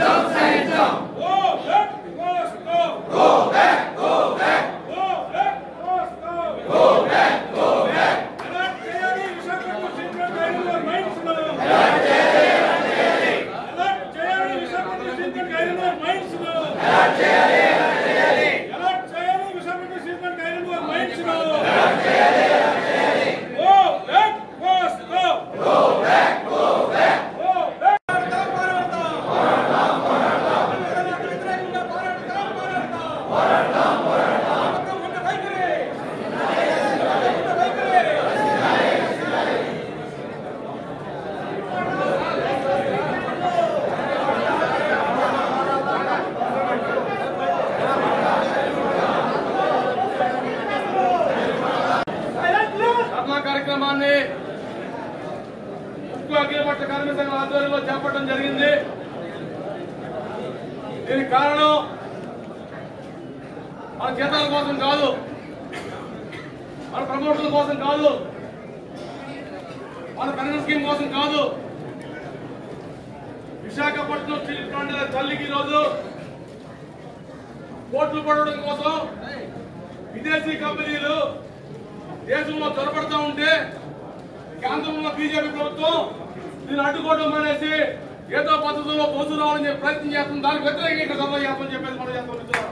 ధర్నా కార్యక్రమాన్ని ఉక్కు అఖిల పట్ల కార్మిక సంఘం ఆధ్వర్యంలో చేపట్టడం జరిగింది దీనికి కారణం మన జీతాల కోసం కాదు మన ప్రమోషన్ల కోసం కాదు మన పెన్షన్ స్కీమ్ కోసం కాదు విశాఖపట్నం స్టీల్ ప్లాంట్ తల్లికి ఈరోజు కోట్లు పడడం కోసం విదేశీ కంపెనీలు దేశంలో చొరబడతా ఉంటే కేంద్రంలో బీజేపీ ప్రభుత్వం దీన్ని అడ్డుకోవడం అనేసి ఏదో పద్ధతిలో పోసు రావాలని చెప్పి ప్రయత్నం చేస్తుంది దానికి వ్యతిరేకంగా ఇక్కడ సభ చేస్తామని చెప్పేసి మనం చేస్తాం మిత్రులారా.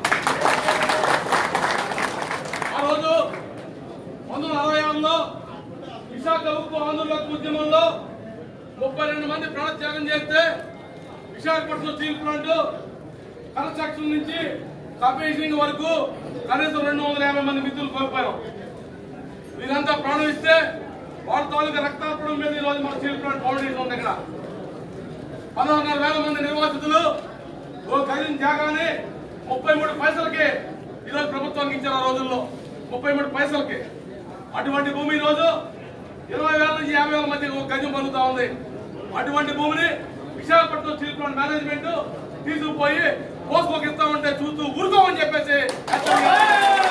ఆ రోజు పంతొమ్మిది అరవై ఆరులో విశాఖ ఉక్కు ఆంధ్రలోకి ఉద్యమంలో ముప్పై రెండు మంది ప్రాణత్యాగం చేస్తే విశాఖపట్నం స్టీల్ ప్లాంట్ కన్స్ట్రక్షన్ నుంచి కమిషనింగ్ వరకు కనీసం రెండు వందల యాభై మంది మిత్రులు కోల్పోయాం వీరంతా ప్రాణం ఇస్తే వాళ్ళ తాలూకా రక్తార్పణం మీద ఈ రోజు మన స్టీల్ ప్లాంట్ ఫౌండేషన్ ఉంది ఇక్కడ పదహారు వేల మంది నిర్వాసితులు ఓ గజం జాగాని ముప్పై మూడు పైసలకి ఈరోజు ప్రభుత్వానికి ఇచ్చారు ఆ రోజుల్లో ముప్పై మూడు పైసలకి అటువంటి భూమి ఈ రోజు ఇరవై వేల నుంచి యాభై వేల మధ్య ఒక గజం పలుకుతా ఉంది అటువంటి భూమిని విశాఖపట్నం స్టీల్ ప్లాంట్ మేనేజ్మెంట్ తీసుకుపోయి పోసుకోకి ఇస్తా ఉంటే చూస్తూ ఊరుకోమని చెప్పేసి హెచ్చరిక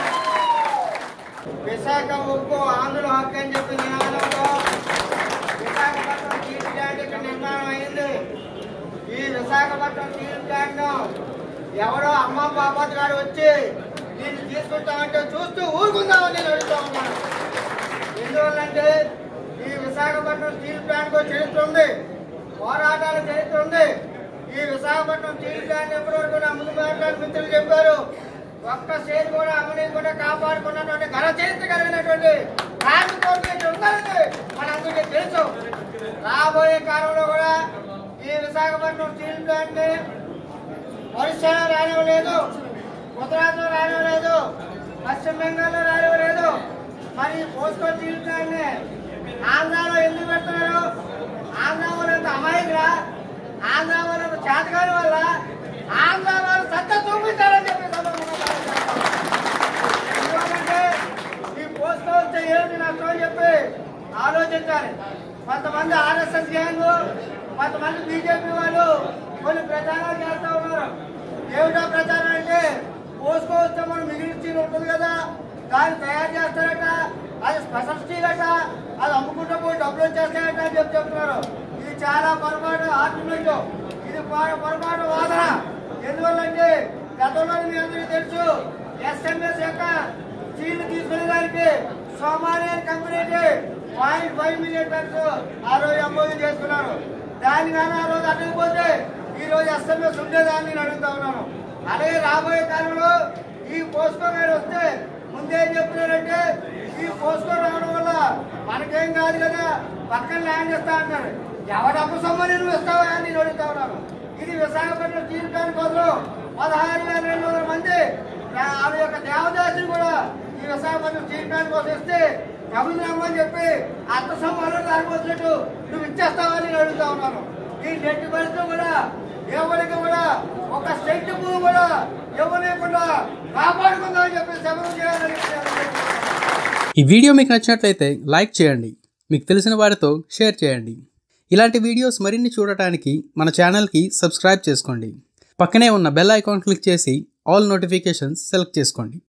విశాఖ ఉక్కు ఆంధ్రుల హక్కు అని చెప్పి నినాదంతో విశాఖపట్నం స్టీల్ ప్లాంట్ ఇక్కడ నిర్మాణం అయింది ఈ విశాఖపట్నం స్టీల్ ప్లాంట్ ఎవరో అమ్మ బాబాత్ గారు వచ్చి దీన్ని తీసుకుంటామంటే చూస్తూ ఊరుకుందామని నేను అడుగుతా ఉన్నాను ఎందువల్లంటే ఈ విశాఖపట్నం స్టీల్ ప్లాంట్ కు చరిత్ర ఉంది పోరాటాల చరిత్ర ఉంది ఈ విశాఖపట్నం స్టీల్ ప్లాంట్ ఎప్పటివరకు నా ముందు మాట్లాడిన మిత్రులు చెప్పారు ఒక్క స్టేజ్ కూడా అమ్మనీయకుండా కాపాడుకున్నటువంటి ఘన చరిత్ర కలిగినటువంటి కార్మికులు ఇక్కడ ఉన్నారని మనందరికీ తెలుసు రాబోయే కాలంలో కూడా ఈ విశాఖపట్నం స్టీల్ ప్లాంట్ ని ఒరిస్సాలో రానివ్వలేదు గుజరాత్ లో రానివ్వలేదు పశ్చిమ బెంగాల్లో రానివ్వలేదు మరి పోస్కో స్టీల్ ప్లాంట్ ని ఆంధ్రాలో ఎందుకు పెడుతున్నారు ఆంధ్ర వాళ్ళంత అమాయకురా ఆంధ్ర వాళ్ళంత చేతకాని వల్ల ఆంధ్ర వాళ్ళు సత్తా చూపించాలని చెప్పి సందర్భంగా ఎందుకంటే ఈ పోస్కో వస్తే ఏంటి నష్టం అని చెప్పి ఆలోచించాలి కొంతమంది ఆర్ఎస్ఎస్ గ్యాంగ్ కొంతమంది బీజేపీ వాళ్ళు కొన్ని ప్రచారాలు చేస్తా ఉన్నారు ఏమిటా ప్రచారం అంటే పోస్కో వస్తే మనం మిగిలిన స్టీల్ ఉంటుంది కదా దాన్ని తయారు చేస్తారట అది స్పెషల్ స్టీల్ అట అది అమ్ముకుంటూ పోయి డబ్బులు వచ్చేస్తాయట అని చెప్పి చెప్తున్నారు ఇది చాలా పొరపాటు ఆర్గ్యుమెంట్ ఇది పొర- పొరపాటు వాదన ఎందువల్లంటే గతంలో మీ అందరికీ తెలుసు ఎస్ఎంఎస్ యొక్క స్టీల్ తీసుకునే దానికి సోమాలియన్ కంపెనీకి పాయింట్ ఫైవ్ మిలియన్ టన్స్ ఆ రోజు ఎంఓయూ చేసుకున్నారు దాని కానీ ఆ రోజు అడగకపోతే ఈ రోజు ఎస్ఎంఎస్ ఉండేదాన్ని నేను అడుగుతా ఉన్నాను అలాగే రాబోయే కాలంలో ఈ పోస్కో గారు వస్తే ముందే ఏం చెప్తున్నారంటే ఈ పోస్కో రావడం వల్ల మనకేం కాదు కదా పక్కన ల్యాండ్ ఇస్తా అంటారు ఎవరు అప్పు సొమ్మని నువ్వు ఇస్తావా అని నేను అడుగుతా ఉన్నాను ఇది విశాఖపట్నం స్టీల్ ప్లాంట్ కోసం పదహారు వేల రెండు వందల మంది ఆ- ఆమె యొక్క దేవదాసులు కూడా ఈ విశాఖపట్నం స్టీల్ ప్లాంట్ కోసం ఇస్తే కబులు రమ్మని చెప్పి అత్త సొమ్మలు దారిపోతున్నట్టు నువ్వు ఇచ్చేస్తావని నేను అడుగుతా ఉన్నాను ఈ నెట్టి పరిస్థితులు కూడా ఎవరికి కూడా ఒక సెంటు భూమి కూడా ఇవ్వలేకుండా కాపాడుకుందామని చెప్పి శబరం చేయాలని ఈ వీడియో మీకు నచ్చినట్లయితే లైక్ చేయండి మీకు తెలిసిన వారితో షేర్ చేయండి ఇలాంటి వీడియోస్ మరిన్ని చూడటానికి మన ఛానల్కి సబ్స్క్రైబ్ చేసుకోండి పక్కనే ఉన్న బెల్ ఐకాన్ క్లిక్ చేసి ఆల్ నోటిఫికేషన్స్ సెలెక్ట్ చేసుకోండి